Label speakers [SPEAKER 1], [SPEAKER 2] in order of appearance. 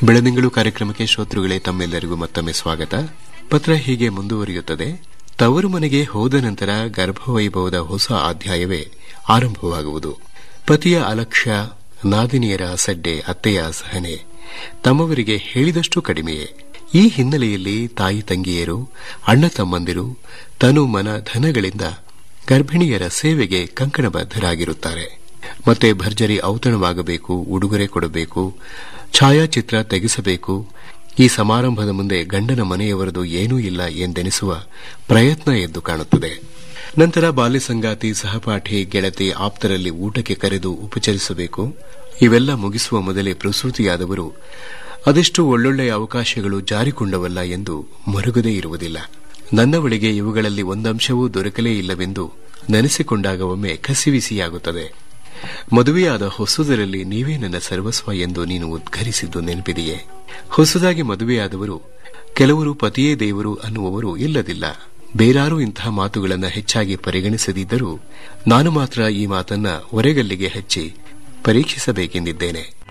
[SPEAKER 1] ಬೆಳದಿಂಗಳು ಕಾರ್ಯಕ್ರಮಕ್ಕೆ ಶ್ರೋತೃಗಳೇ ತಮ್ಮೆಲ್ಲರಿಗೂ ಮತ್ತೊಮ್ಮೆ ಸ್ವಾಗತ ಪತ್ರ ಹೀಗೆ ಮುಂದುವರಿಯುತ್ತದೆ ತವರು ಮನೆಗೆ ಹೋದ ನಂತರ ಗರ್ಭವೈಭವದ ಹೊಸ ಅಧ್ಯಾಯವೇ ಆರಂಭವಾಗುವುದು ಪತಿಯ ಅಲಕ್ಷ್ಯ ನಾದಿನಿಯರ ಅಸಡ್ಡೆ ಅತ್ತೆಯ ಅಸಹನೆ ತಮ್ಮವರಿಗೆ ಹೇಳಿದಷ್ಟು ಕಡಿಮೆಯೇ ಈ ಹಿನ್ನೆಲೆಯಲ್ಲಿ ತಾಯಿ ತಂಗಿಯರು ಅಣ್ಣ ತಮ್ಮಂದಿರು ತನು ಮನ ಧನಗಳಿಂದ ಗರ್ಭಿಣಿಯರ ಸೇವೆಗೆ ಕಂಕಣಬದ್ಧರಾಗಿರುತ್ತಾರೆ ಮತ್ತೆ ಭರ್ಜರಿ ಔತಣವಾಗಬೇಕು ಉಡುಗೊರೆ ಕೊಡಬೇಕು ಛಾಯಾಚಿತ್ರ ತೆಗೆಸಬೇಕು ಈ ಸಮಾರಂಭದ ಮುಂದೆ ಗಂಡನ ಮನೆಯವರದು ಏನೂ ಇಲ್ಲ ಎಂದೆನಿಸುವ ಪ್ರಯತ್ನ ಎದ್ದು ಕಾಣುತ್ತದೆ ನಂತರ ಬಾಲ್ಯ ಸಂಗಾತಿ ಸಹಪಾಠಿ ಗೆಳತಿ ಆಪ್ತರಲ್ಲಿ ಊಟಕ್ಕೆ ಕರೆದು ಉಪಚರಿಸಬೇಕು ಇವೆಲ್ಲ ಮುಗಿಸುವ ಮೊದಲೇ ಪ್ರಸೂತಿಯಾದವರು ಅದೆಷ್ಟು ಒಳ್ಳೊಳ್ಳೆಯ ಅವಕಾಶಗಳು ಜಾರಿಕೊಂಡವಲ್ಲ ಎಂದು ಮರುಗದೇ ಇರುವುದಿಲ್ಲ ನನ್ನವಳಿಗೆ ಇವುಗಳಲ್ಲಿ ಒಂದಂಶವೂ ದೊರಕಲೇ ಇಲ್ಲವೆಂದು ನೆನೆಸಿಕೊಂಡಾಗ ಒಮ್ಮೆ ಕಸಿವಿಸಿಯಾಗುತ್ತದೆ ಮದುವೆಯಾದ ಹೊಸದರಲ್ಲಿ ನೀವೇ ನನ್ನ ಸರ್ವಸ್ವ ಎಂದು ನೀನು ಉದ್ಘರಿಸಿದ್ದು ನೆನಪಿದೆಯೇ ಹೊಸದಾಗಿ ಮದುವೆಯಾದವರು ಕೆಲವರು ಪತಿಯೇ ದೇವರು ಅನ್ನುವವರು ಇಲ್ಲದಿಲ್ಲ ಬೇರಾರೂ ಇಂತಹ ಮಾತುಗಳನ್ನು ಹೆಚ್ಚಾಗಿ ಪರಿಗಣಿಸದಿದ್ದರೂ ನಾನು ಮಾತ್ರ ಈ ಮಾತನ್ನ ಒರೆಗಲ್ಲಿಗೆ ಹಚ್ಚಿ ಪರೀಕ್ಷಿಸಬೇಕೆಂದಿದ್ದೇನೆ